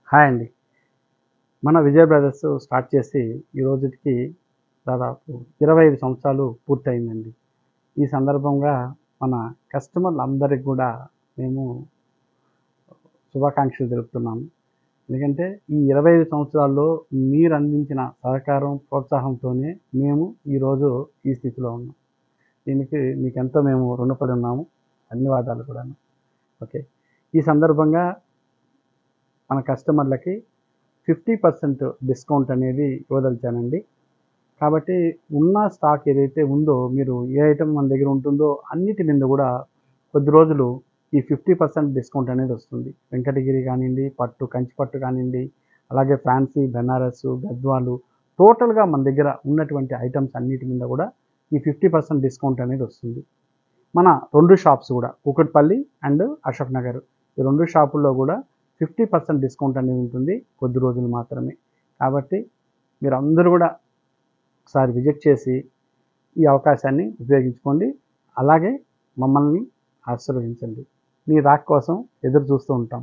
hi అండి మన Vijay brothers start చేసి ఈ రోజుకి దాదాపు ఇరవై ఐదు సంవత్సరాలు పూర్తయిందండి ఈ సందర్భంగా మన కస్టమర్లు అందరికి కూడా మేము శుభాకాంక్షలు తెలుపుతున్నాము ఎందుకంటే ఈ ఇరవై ఐదు సంవత్సరాల్లో మీరు అందించిన సహకారం ప్రోత్సాహంతోనే మేము ఈరోజు ఈ స్థితిలో ఉన్నాం దీనికి మీకు ఎంతో మేము రుణపడి ఉన్నాము ధన్యవాదాలు కూడా ఓకే ఈ సందర్భంగా మన కస్టమర్లకి ఫిఫ్టీ పర్సెంట్ డిస్కౌంట్ అనేది ఇవ్వదలిచానండి కాబట్టి ఉన్న స్టాక్ ఏదైతే ఉందో మీరు ఏ ఐటమ్ మన దగ్గర ఉంటుందో అన్నిటి మీద కూడా కొద్ది రోజులు ఈ ఫిఫ్టీ పర్సెంట్ డిస్కౌంట్ అనేది వస్తుంది వెంకటగిరి కానివ్వండి పట్టు కంచి పట్టు కానివ్వండి అలాగే ఫ్యాన్సీ బెనారస్ గద్వాలు టోటల్గా మన దగ్గర ఉన్నటువంటి ఐటమ్స్ అన్నిటి మీద కూడా ఈ ఫిఫ్టీ పర్సెంట్ డిస్కౌంట్ అనేది వస్తుంది మన రెండు షాప్స్ కూడా కూకట్పల్లి అండ్ అశోక్ నగర్ ఈ రెండు షాపుల్లో కూడా ఫిఫ్టీ పర్సెంట్ డిస్కౌంట్ అనేది ఉంటుంది కొద్ది రోజులు మాత్రమే కాబట్టి మీరు అందరూ కూడా ఒకసారి విజిట్ చేసి ఈ అవకాశాన్ని ఉపయోగించుకోండి అలాగే మమ్మల్ని ఆశీర్వదించండి మీ రాక్ కోసం ఎదురు చూస్తూ ఉంటాం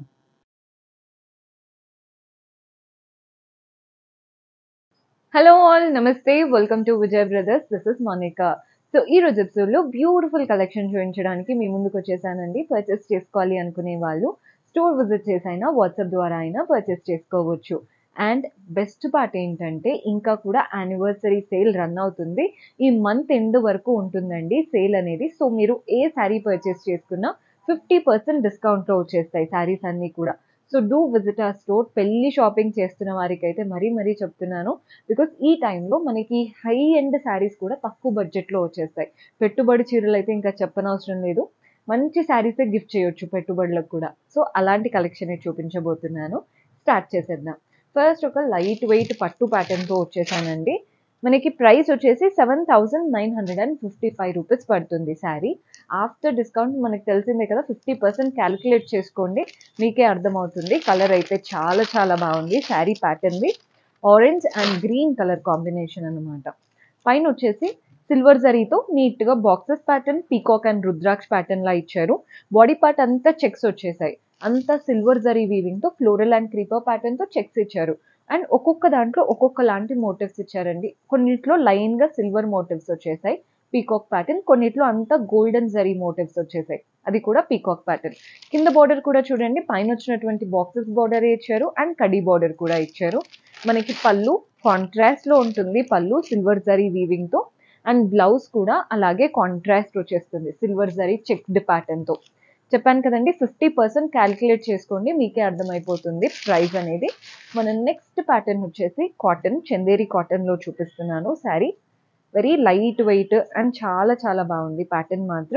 హలో ఆల్ నమస్తే welcome to Vijay brothers this is Monica so ఈ రోజు ఎపిసోడ్లో బ్యూటిఫుల్ కలెక్షన్ చూపించడానికి మీ ముందుకు వచ్చేసానండి పర్చేస్ చేసుకోవాలి అనుకునే వాళ్ళు స్టోర్ విజిట్ చేసైనా వాట్సాప్ ద్వారా అయినా పర్చేస్ చేసుకోవచ్చు అండ్ బెస్ట్ పార్ట్ ఏంటంటే ఇంకా కూడా యానివర్సరీ సేల్ రన్ అవుతుంది ఈ మంత్ ఎండ్ వరకు ఉంటుందండి సేల్ అనేది సో మీరు ఏ శారీ పర్చేస్ చేసుకున్నా ఫిఫ్టీ పర్సెంట్ డిస్కౌంట్లో వచ్చేస్తాయి శారీస్ అన్నీ కూడా సో డూ విజిట్ ఆ స్టోర్ పెళ్లి షాపింగ్ చేస్తున్న వారికి అయితే మరీ మరీ చెప్తున్నాను బికాస్ ఈ టైంలో మనకి హై ఎండ్ శారీస్ కూడా తక్కువ బడ్జెట్లో వచ్చేస్తాయి పెట్టుబడి చీరలు అయితే ఇంకా చెప్పనవసరం లేదు మంచి శారీసే గిఫ్ట్ చేయొచ్చు పెట్టుబడులకు కూడా సో అలాంటి కలెక్షన్ చూపించబోతున్నాను స్టార్ట్ చేసేద్దాం ఫస్ట్ ఒక లైట్ వెయిట్ పట్టు ప్యాటర్న్తో వచ్చేసానండి మనకి ప్రైస్ వచ్చేసి seven thousand nine hundred and fifty five rupees పడుతుంది శారీ ఆఫ్టర్ డిస్కౌంట్ మనకి తెలిసిందే కదా ఫిఫ్టీ పర్సెంట్ క్యాలిక్యులేట్ చేసుకోండి మీకే అర్థమవుతుంది కలర్ అయితే చాలా చాలా బాగుంది శారీ ప్యాటర్న్ది orange and green colour combination అనమాట పైన వచ్చేసి సిల్వర్ జరీతో నీట్గా బాక్సెస్ ప్యాటర్న్ పీకాక్ అండ్ రుద్రాక్ష ప్యాటర్న్ లా ఇచ్చారు బాడీ పార్ట్ అంతా చెక్స్ వచ్చేసాయి అంతా సిల్వర్ జరీ వీవింగ్తో ఫ్లోరల్ అండ్ క్రీపర్ ప్యాటర్న్తో చెక్స్ ఇచ్చారు అండ్ ఒక్కొక్క దాంట్లో ఒక్కొక్క లాంటి మోటివ్స్ ఇచ్చారండి కొన్నిట్లో లైన్గా సిల్వర్ మోటివ్స్ వచ్చేసాయి పీకాక్ ప్యాటర్న్ కొన్నిట్లో అంతా గోల్డెన్ జరీ మోటివ్స్ వచ్చేసాయి అది కూడా పీకాక్ ప్యాటర్న్ కింద బార్డర్ కూడా చూడండి పైన వచ్చినటువంటి బాక్సెస్ బార్డర్ ఇచ్చారు అండ్ కడీ బార్డర్ కూడా ఇచ్చారు మనకి పళ్ళు కాంట్రాస్ట్ లో ఉంటుంది పళ్ళు సిల్వర్ జరీ వీవింగ్ తో అండ్ బ్లౌజ్ కూడా అలాగే కాంట్రాస్ట్ వచ్చేస్తుంది సిల్వర్ జరీ చెక్డ్ ప్యాటర్న్ తో చెప్పాను కదండి ఫిఫ్టీ పర్సెంట్ క్యాల్కులేట్ చేసుకోండి మీకే అర్థమైపోతుంది ప్రైస్ అనేది మన నెక్స్ట్ ప్యాటర్న్ వచ్చేసి కాటన్ చందేరి కాటన్ లో చూపిస్తున్నాను saree very light weight and చాలా చాలా బాగుంది ప్యాటర్న్ మాత్రం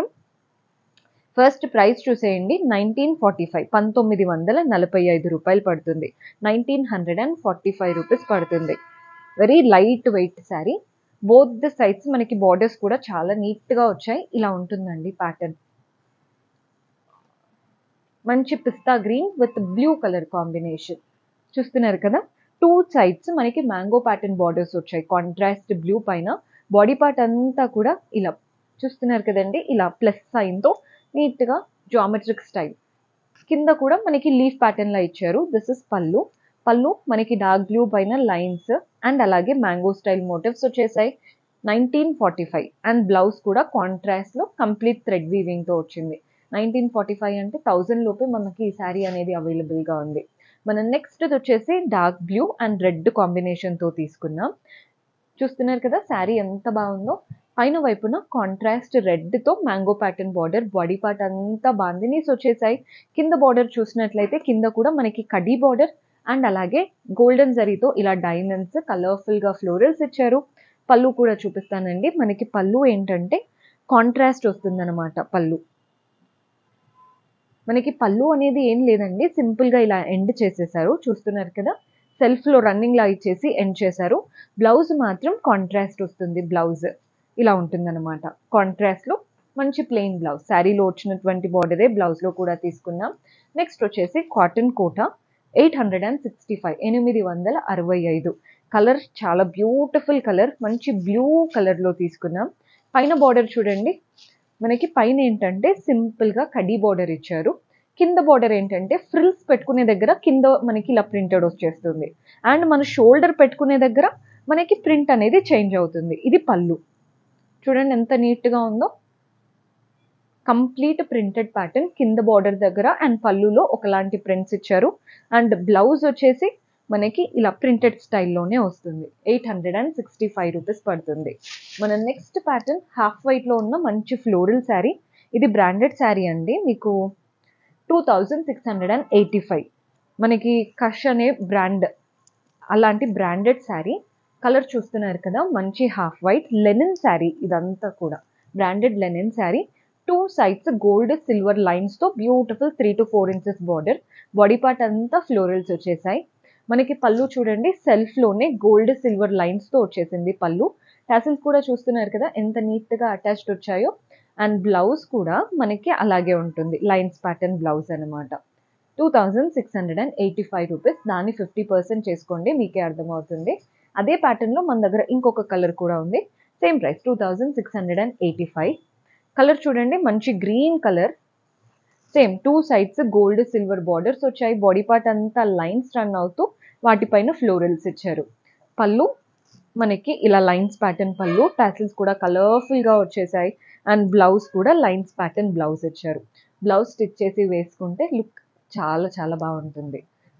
ఫస్ట్ ప్రైస్ చూసేయండి నైన్టీన్ ఫార్టీ ఫైవ్ పంతొమ్మిది వందల నలభై ఐదు రూపాయలు పడుతుంది nineteen hundred and forty five rupees పడుతుంది very light weight saree both the sides మనకి బార్డర్స్ కూడా చాలా నీట్గా వచ్చాయి ఇలా ఉంటుందండి ప్యాటర్న్ మంచి పిస్తా green with blue colour combination చూస్తున్నారు కదా టూ సైడ్స్ మనకి మ్యాంగో ప్యాటర్న్ బార్డర్స్ వచ్చాయి కాంట్రాస్ట్ బ్లూ పైన బాడీ పార్ట్ అంతా కూడా ఇలా చూస్తున్నారు కదండి ఇలా ప్లస్ సైన్తో నీట్గా జామెట్రిక్ స్టైల్ కింద కూడా మనకి లీఫ్ ప్యాటర్న్లా ఇచ్చారు దిస్ ఇస్ పళ్ళు పళ్ళు మనకి డార్క్ బ్లూ పైన లైన్స్ అండ్ అలాగే మ్యాంగో స్టైల్ మోటివ్స్ వచ్చేసాయి nineteen forty five and blouse కూడా కాంట్రాస్ట్లో కంప్లీట్ థ్రెడ్ వీవింగ్తో వచ్చింది నైన్టీన్ ఫార్టీ ఫైవ్ అంటే థౌజండ్ లోపే మనకి ఈ శారీ అనేది అవైలబుల్గా ఉంది మన నెక్స్ట్ వచ్చేసి డార్క్ బ్లూ అండ్ రెడ్ కాంబినేషన్తో తీసుకున్నాం చూస్తున్నారు కదా శారీ ఎంత బాగుందో పైన వైపున కాంట్రాస్ట్ రెడ్తో mango pattern border body part అంతా బాందినీస్ వచ్చేసాయి కింద బార్డర్ చూసినట్లయితే కింద కూడా మనకి కడీ బార్డర్ అండ్ అలాగే గోల్డెన్ జరీతో ఇలా డైమండ్స్ కలర్ఫుల్గా ఫ్లోరల్స్ ఇచ్చారు పళ్ళు కూడా చూపిస్తానండి మనకి పళ్ళు ఏంటంటే కాంట్రాస్ట్ వస్తుందన్నమాట పళ్ళు మనకి పళ్ళు అనేది ఏం లేదండి సింపుల్గా ఇలా ఎండ్ చేసేసారు చూస్తున్నారు కదా సెల్ఫ్లో రన్నింగ్ లా ఇచ్చేసి ఎండ్ చేశారు బ్లౌజ్ మాత్రం కాంట్రాస్ట్ వస్తుంది బ్లౌజ్ ఇలా ఉంటుందన్నమాట కాంట్రాస్ట్లో మంచి ప్లెయిన్ బ్లౌజ్ శారీలో వచ్చినటువంటి బార్డరే బ్లౌజ్లో కూడా తీసుకున్నాం నెక్స్ట్ వచ్చేసి cotton Kota eight hundred and sixty five ఎనిమిది వందల అరవై ఐదు కలర్ చాలా బ్యూటిఫుల్ కలర్ మంచి బ్లూ కలర్లో తీసుకున్నాం పైన బార్డర్ చూడండి మనకి పైన ఏంటంటే సింపుల్గా కడీ బార్డర్ ఇచ్చారు కింద బార్డర్ ఏంటంటే ఫ్రిల్స్ పెట్టుకునే దగ్గర కింద మనకి ఇలా ప్రింటెడ్ వచ్చేస్తుంది అండ్ మన షోల్డర్ పెట్టుకునే దగ్గర మనకి ప్రింట్ అనేది చేంజ్ అవుతుంది ఇది పళ్ళు చూడండి ఎంత నీట్గా ఉందో కంప్లీట్ ప్రింటెడ్ ప్యాటర్న్ కింద బార్డర్ దగ్గర అండ్ పళ్ళులో ఒకలాంటి ప్రింట్స్ ఇచ్చారు అండ్ బ్లౌజ్ వచ్చేసి మనకి ఇలా ప్రింటెడ్ స్టైల్లోనే వస్తుంది eight hundred and sixty five rupees పడుతుంది మన నెక్స్ట్ ప్యాటర్న్ హాఫ్ వైట్లో ఉన్న మంచి ఫ్లోరల్ శారీ ఇది బ్రాండెడ్ శారీ అండి మీకు two thousand six hundred and eighty five మనకి కష్ అనే బ్రాండ్ అలాంటి బ్రాండెడ్ శారీ కలర్ చూస్తున్నారు కదా మంచి హాఫ్ వైట్ లెనిన్ శారీ ఇదంతా కూడా branded linen saree two sides gold silver లైన్స్తో beautiful three to four inches border body part అంతా ఫ్లోరల్స్ వచ్చేసాయి మనకి పళ్ళు చూడండి సెల్ఫ్లోనే గోల్డ్ సిల్వర్ లైన్స్తో వచ్చేసింది పళ్ళు టాసిల్స్ కూడా చూస్తున్నారు కదా ఎంత నీట్గా అటాచ్డ్ వచ్చాయో అండ్ బ్లౌజ్ కూడా మనకి అలాగే ఉంటుంది లైన్స్ ప్యాటర్న్ బ్లౌజ్ అనమాట two thousand six hundred and eighty five rupees దాన్ని ఫిఫ్టీ పర్సెంట్ చేసుకోండి మీకే అర్థమవుతుంది అదే ప్యాటర్న్లో మన దగ్గర ఇంకొక కలర్ కూడా ఉంది same price two thousand six hundred and eighty five colour చూడండి మంచి green colour same two sides gold silver borders వచ్చాయి బాడీ పార్ట్ అంతా లైన్స్ రన్ అవుతూ వాటిపైన ఫ్లోరల్స్ ఇచ్చారు పళ్ళు మనకి ఇలా లైన్స్ ప్యాటర్న్ పళ్ళు టాసిల్స్ కూడా కలర్ఫుల్గా వచ్చేసాయి అండ్ బ్లౌజ్ కూడా లైన్స్ ప్యాటర్న్ బ్లౌజ్ ఇచ్చారు బ్లౌజ్ స్టిచ్ చేసి వేసుకుంటే లుక్ చాలా చాలా బాగుంటుంది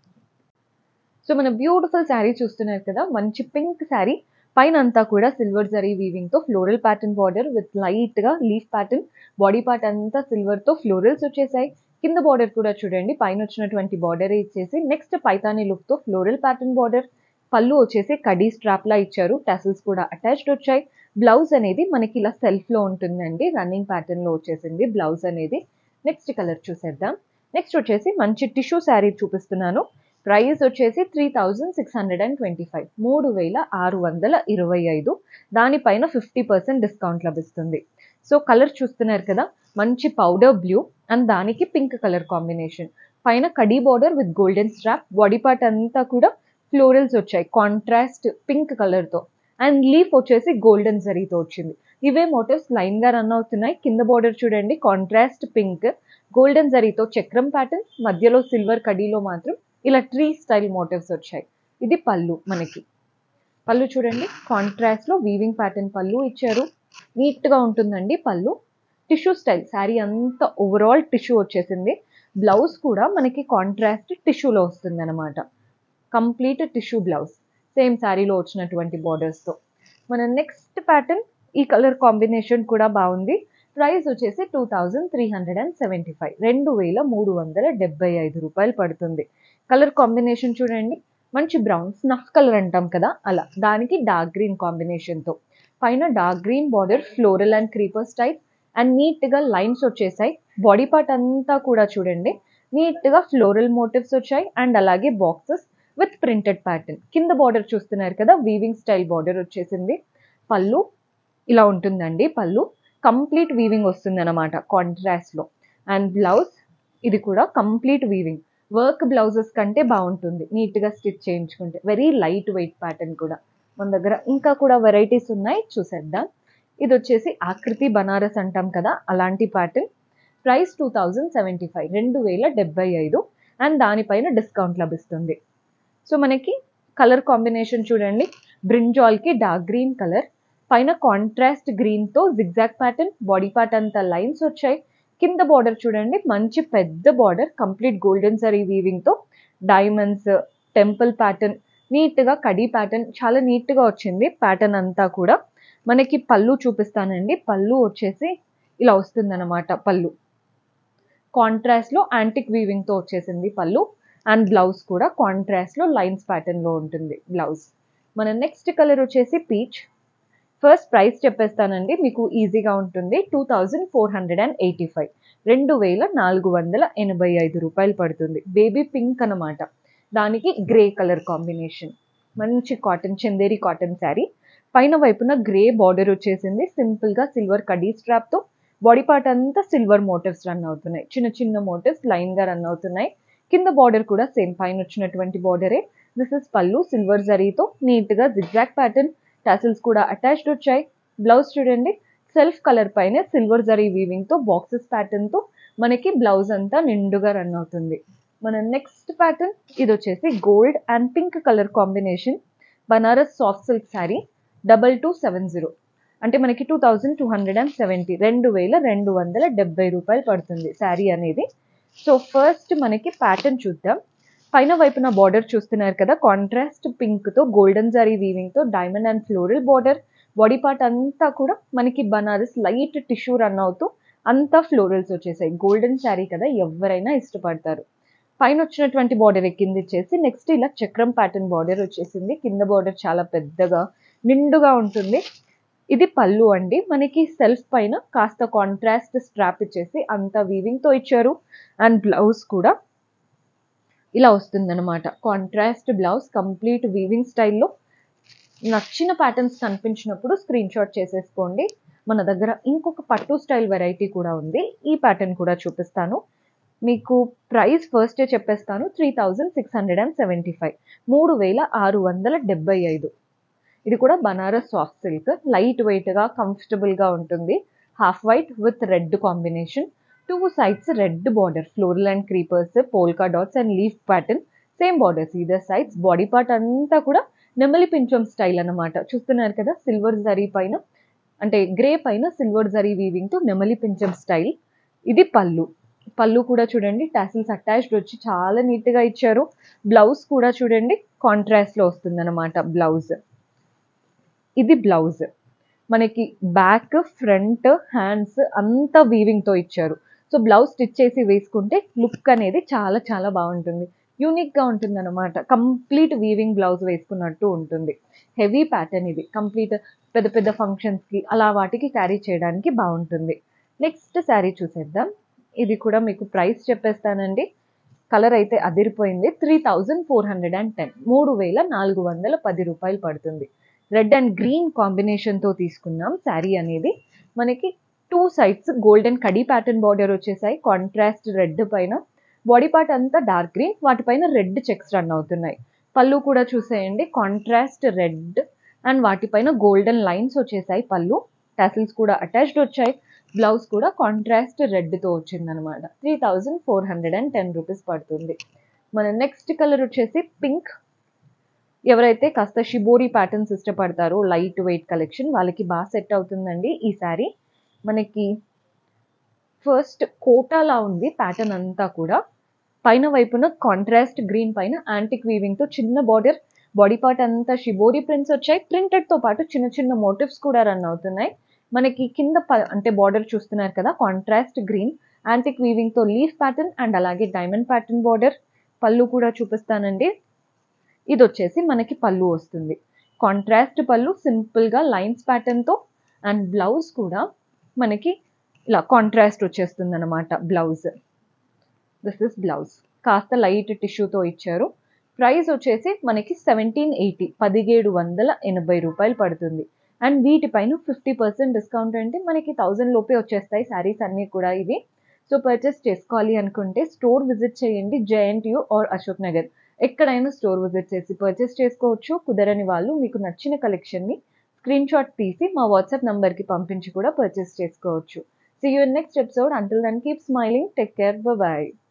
సో మన బ్యూటిఫుల్ శారీ చూస్తున్నారు కదా మంచి పింక్ శారీ పైన అంతా కూడా సిల్వర్ జరీ వీవింగ్ తో floral pattern border with light గా లీఫ్ ప్యాటర్న్ బాడీ పార్ట్ అంతా సిల్వర్ తో ఫ్లోరల్స్ వచ్చేసాయి కింద బార్డర్ కూడా చూడండి పైన వచ్చినటువంటి బార్డర్ ఇచ్చేసి నెక్స్ట్ పైతానీ లుక్ తో ఫ్లోరల్ ప్యాటర్న్ బార్డర్ పళ్ళు వచ్చేసి కడీ స్ట్రాప్ లా ఇచ్చారు టసల్స్ కూడా అటాచ్డ్ వచ్చాయి బ్లౌజ్ అనేది మనకి ఇలా సెల్ఫ్ లో ఉంటుందండి రన్నింగ్ ప్యాటర్న్ లో వచ్చేసింది బ్లౌజ్ అనేది నెక్స్ట్ కలర్ చూసేద్దాం నెక్స్ట్ వచ్చేసి మంచి టిష్యూ శారీ చూపిస్తున్నాను ప్రైస్ వచ్చేసి three thousand six hundred and twenty five మూడు వేల ఆరు వందల ఇరవై ఐదు దానిపైన ఫిఫ్టీ పర్సెంట్ డిస్కౌంట్ లభిస్తుంది సో కలర్ చూస్తున్నారు కదా మంచి పౌడర్ బ్లూ అండ్ దానికి పింక్ కలర్ కాంబినేషన్ పైన కడీ border with golden strap body part అంతా కూడా ఫ్లోరల్స్ వచ్చాయి కాంట్రాస్ట్ పింక్ కలర్తో అండ్ లీఫ్ వచ్చేసి గోల్డెన్ జరీతో వచ్చింది ఇవే మోటివ్స్ లైన్ గా రన్ అవుతున్నాయి కింద బార్డర్ చూడండి కాంట్రాస్ట్ పింక్ గోల్డెన్ జరీతో చక్రం ప్యాటర్న్ మధ్యలో సిల్వర్ కడీలో మాత్రం ఇలా ట్రీ స్టైల్ మోటివ్స్ వచ్చాయి ఇది పళ్ళు మనకి పళ్ళు చూడండి కాంట్రాస్ట్ లో వీవింగ్ ప్యాటర్న్ పళ్ళు ఇచ్చారు నీట్ గా ఉంటుందండి పళ్ళు టిష్యూ స్టైల్ శారీ అంతా ఓవరాల్ టిష్యూ వచ్చేసింది బ్లౌజ్ కూడా మనకి కాంట్రాస్ట్ టిష్యూలో వస్తుంది అనమాట కంప్లీట్ టిష్యూ బ్లౌజ్ సేమ్ శారీలో వచ్చినటువంటి బార్డర్స్తో మన నెక్స్ట్ ప్యాటర్న్ ఈ కలర్ కాంబినేషన్ కూడా బాగుంది ప్రైస్ వచ్చేసి two thousand three hundred and seventy five రెండు వేల మూడు వందల డెబ్బై ఐదు రూపాయలు పడుతుంది కలర్ కాంబినేషన్ చూడండి మంచి బ్రౌన్ స్నఫ్ కలర్ అంటాం కదా అలా దానికి డార్క్ గ్రీన్ కాంబినేషన్తో పైన dark green border floral and creeper style and నీట్గా లైన్స్ వచ్చేసాయి బాడీ పార్ట్ అంతా కూడా చూడండి నీట్గా ఫ్లోరల్ మోటివ్స్ వచ్చాయి అండ్ అలాగే బాక్సెస్ విత్ ప్రింటెడ్ ప్యాటర్న్ కింద బార్డర్ చూస్తున్నారు కదా వీవింగ్ స్టైల్ బార్డర్ వచ్చేసింది పళ్ళు ఇలా ఉంటుందండి పళ్ళు కంప్లీట్ వీవింగ్ వస్తుంది అనమాట కాంట్రాస్ట్లో అండ్ బ్లౌజ్ ఇది కూడా కంప్లీట్ వీవింగ్ వర్క్ బ్లౌజెస్ కంటే బాగుంటుంది నీట్గా స్టిచ్ చేయించుకుంటే వెరీ లైట్ వెయిట్ ప్యాటర్న్ కూడా మన దగ్గర ఇంకా కూడా వెరైటీస్ ఉన్నాయి చూసేద్దాం ఇది వచ్చేసి ఆకృతి బనారస్ అంటాం కదా అలాంటి pattern price two thousand seventy five రెండు వేల డెబ్బై ఐదు అండ్ దానిపైన డిస్కౌంట్ లభిస్తుంది సో మనకి కలర్ కాంబినేషన్ చూడండి బ్రింజాల్కి డార్క్ గ్రీన్ కలర్ పైన కాంట్రాస్ట్ గ్రీన్తో జిగ్జాగ్ ప్యాటర్న్ బాడీ పార్ట్ అంతా లైన్స్ వచ్చాయి కింద బార్డర్ చూడండి మంచి పెద్ద బార్డర్ కంప్లీట్ గోల్డెన్ సరీ వీవింగ్తో డైమండ్స్ టెంపుల్ ప్యాటర్న్ నీట్గా కడీ ప్యాటర్న్ చాలా నీట్గా వచ్చింది ప్యాటర్న్ అంతా కూడా మనకి పళ్ళు చూపిస్తానండి పళ్ళు వచ్చేసి ఇలా వస్తుందన్నమాట పళ్ళు కాంట్రాస్ట్లో యాంటిక్ వీవింగ్తో వచ్చేసింది పళ్ళు అండ్ బ్లౌజ్ కూడా కాంట్రాస్ట్లో లైన్స్ ప్యాటర్న్లో ఉంటుంది బ్లౌజ్ మన నెక్స్ట్ కలర్ వచ్చేసి పీచ్ ఫస్ట్ ప్రైస్ చెప్పేస్తానండి మీకు ఈజీగా ఉంటుంది two thousand four hundred and eighty five రెండు వేల నాలుగు వందల ఎనభై ఐదు రూపాయలు పడుతుంది బేబీ పింక్ అనమాట దానికి గ్రే కలర్ కాంబినేషన్ మంచి కాటన్ చందేరి కాటన్ శారీ పైన వైపున గ్రే బార్డర్ వచ్చేసింది సింపుల్గా సిల్వర్ కడీ స్ట్రాప్తో బాడీ పార్ట్ అంతా సిల్వర్ మోటివ్స్ రన్ అవుతున్నాయి చిన్న చిన్న మోటివ్స్ లైన్గా రన్ అవుతున్నాయి కింద బార్డర్ కూడా సేమ్ పైన వచ్చినటువంటి బార్డరే దిస్ ఇస్ పళ్ళు సిల్వర్ జరీతో నీట్గా జిగ్జాక్ ప్యాటర్న్ టాసిల్స్ కూడా అటాచ్డ్ వచ్చాయి బ్లౌజ్ చూడండి సెల్ఫ్ కలర్ పైన సిల్వర్ జరీ వీవింగ్తో బాక్సెస్ ప్యాటర్న్తో మనకి బ్లౌజ్ అంతా నిండుగా రన్ అవుతుంది మన నెక్స్ట్ ప్యాటర్న్ ఇది వచ్చేసి gold and pink colour combination Banaras soft silk saree double two seven zero అంటే మనకి two thousand two hundred and seventy రెండు వేల రెండు వందల డెబ్బై రూపాయలు పడుతుంది శారీ అనేది సో ఫస్ట్ మనకి ప్యాటర్న్ చూద్దాం పైన వైపున బార్డర్ చూస్తున్నారు కదా కాంట్రాస్ట్ పింక్తో గోల్డెన్ జరీ వీవింగ్తో diamond and floral border body part అంతా కూడా మనకి బనారస్ లైట్ టిష్యూ రన్ అవుతూ అంతా ఫ్లోరల్స్ వచ్చేసాయి గోల్డెన్ శారీ కదా ఎవరైనా ఇష్టపడతారు పైన వచ్చినటువంటి బార్డర్ కింద ఇచ్చేసి నెక్స్ట్ ఇలా చక్రం ప్యాటర్న్ బార్డర్ వచ్చేసింది కింద బార్డర్ చాలా పెద్దగా నిండుగా ఉంటుంది ఇది పళ్ళు అండి మనకి సెల్ఫ్ పైన కాస్త కాంట్రాస్ట్ స్ట్రాప్ ఇచ్చేసి అంత వీవింగ్తో ఇచ్చారు అండ్ బ్లౌజ్ కూడా ఇలా వస్తుందన్నమాట కాంట్రాస్ట్ బ్లౌజ్ కంప్లీట్ వీవింగ్ స్టైల్లో నచ్చిన ప్యాటర్న్స్ కనిపించినప్పుడు స్క్రీన్ షాట్ చేసేసుకోండి మన దగ్గర ఇంకొక పట్టు స్టైల్ వెరైటీ కూడా ఉంది ఈ ప్యాటర్న్ కూడా చూపిస్తాను మీకు ప్రైస్ ఫస్టే చెప్పేస్తాను three thousand six hundred and seventy five మూడు వేల ఆరు వందల డెబ్బై ఐదు ఇది కూడా బనారస్ సాఫ్ట్ సిల్క్ లైట్ వెయిట్గా కంఫర్టబుల్గా ఉంటుంది half white with red combination two sides red border floral and creepers polka dots and leaf pattern same borders ఇదర్ సైడ్స్ బాడీ పార్ట్ అంతా కూడా నెమలి పించం స్టైల్ అన్నమాట చూస్తున్నారు కదా సిల్వర్ జరీ పైన అంటే గ్రే పైన సిల్వర్ జరీ వీవింగ్తో నెమలి పించం స్టైల్ ఇది పళ్ళు పళ్ళు కూడా చూడండి టాసిల్స్ అటాచ్డ్ వచ్చి చాలా నీట్గా ఇచ్చారు బ్లౌజ్ కూడా చూడండి కాంట్రాస్ట్లో వస్తుంది అనమాట బ్లౌజ్ ఇది బ్లౌజ్ మనకి బ్యాక్ ఫ్రంట్ హ్యాండ్స్ అంతా వీవింగ్తో ఇచ్చారు సో బ్లౌజ్ స్టిచ్ చేసి వేసుకుంటే లుక్ అనేది చాలా చాలా బాగుంటుంది యూనిక్గా ఉంటుంది అనమాట కంప్లీట్ వీవింగ్ బ్లౌజ్ వేసుకున్నట్టు ఉంటుంది హెవీ ప్యాటర్న్ ఇది కంప్లీట్ పెద్ద పెద్ద ఫంక్షన్స్కి అలా వాటికి క్యారీ చేయడానికి బాగుంటుంది నెక్స్ట్ శారీ చూసేద్దాం ఇది కూడా మీకు ప్రైస్ చెప్పేస్తానండి కలర్ అయితే అదిరిపోయింది three thousand four hundred and ten మూడు వేల నాలుగు వందల పది రూపాయలు పడుతుంది రెడ్ అండ్ గ్రీన్ కాంబినేషన్తో తీసుకున్నాం శారీ అనేది మనకి టూ సైడ్స్ గోల్డెన్ కడీ ప్యాటర్న్ బార్డర్ వచ్చేసాయి కాంట్రాస్ట్ రెడ్ పైన బాడీ పార్ట్ అంతా డార్క్ గ్రీన్ వాటిపైన రెడ్ చెక్స్ రన్ అవుతున్నాయి పళ్ళు కూడా చూసేయండి కాంట్రాస్ట్ రెడ్ అండ్ వాటిపైన గోల్డెన్ లైన్స్ వచ్చేసాయి పళ్ళు టాసిల్స్ కూడా అటాచ్డ్ వచ్చాయి బ్లౌజ్ కూడా కాంట్రాస్ట్ రెడ్తో వచ్చిందనమాట three thousand four hundred and ten rupees పడుతుంది మన నెక్స్ట్ కలర్ వచ్చేసి పింక్ ఎవరైతే కాస్త షిబోరి ప్యాటర్న్స్ ఇష్టపడతారో లైట్ వెయిట్ కలెక్షన్ వాళ్ళకి బాగా సెట్ అవుతుందండి ఈ శారీ మనకి ఫస్ట్ కోటాలా ఉంది ప్యాటర్న్ అంతా కూడా పైన వైపున కాంట్రాస్ట్ గ్రీన్ పైన యాంటిక్ వీవింగ్తో చిన్న బార్డర్ బాడీ పార్ట్ అంతా షిబోరి ప్రింట్స్ వచ్చాయి ప్రింటెడ్తో పాటు చిన్న చిన్న మోటివ్స్ కూడా రన్ అవుతున్నాయి మనకి కింద అంటే బార్డర్ చూస్తున్నారు కదా కాంట్రాస్ట్ గ్రీన్ యాంటిక్ వీవింగ్తో లీఫ్ ప్యాటర్న్ అండ్ అలాగే డైమండ్ ప్యాటర్న్ బార్డర్ పళ్ళు కూడా చూపిస్తానండి ఇది వచ్చేసి మనకి పళ్ళు వస్తుంది కాంట్రాస్ట్ పళ్ళు సింపుల్గా లైన్స్ ప్యాటర్న్తో అండ్ బ్లౌజ్ కూడా మనకి ఇలా కాంట్రాస్ట్ వచ్చేస్తుంది అనమాట బ్లౌజ్ దిస్ ఇస్ బ్లౌజ్ కాస్త లైట్ టిష్యూతో ఇచ్చారు ప్రైస్ వచ్చేసి మనకి సెవెంటీన్ ఎయిటీ పదిహేడు వందల ఎనభై రూపాయలు పడుతుంది అండ్ వీటిపైన ఫిఫ్టీ పర్సెంట్ డిస్కౌంట్ అంటే మనకి థౌజండ్ లోపే వచ్చేస్తాయి శారీస్ అన్నీ కూడా ఇవి సో పర్చేస్ చేసుకోవాలి అనుకుంటే స్టోర్ విజిట్ చేయండి జేఎన్టీయూ ఆర్ అశోక్ నగర్ ఎక్కడైనా స్టోర్ విజిట్ చేసి పర్చేస్ చేసుకోవచ్చు కుదరని వాళ్ళు మీకు నచ్చిన కలెక్షన్ని స్క్రీన్ షాట్ తీసి మా వాట్సాప్ నంబర్కి పంపించి కూడా పర్చేస్ చేసుకోవచ్చు see you next episode until then keep smiling take care bye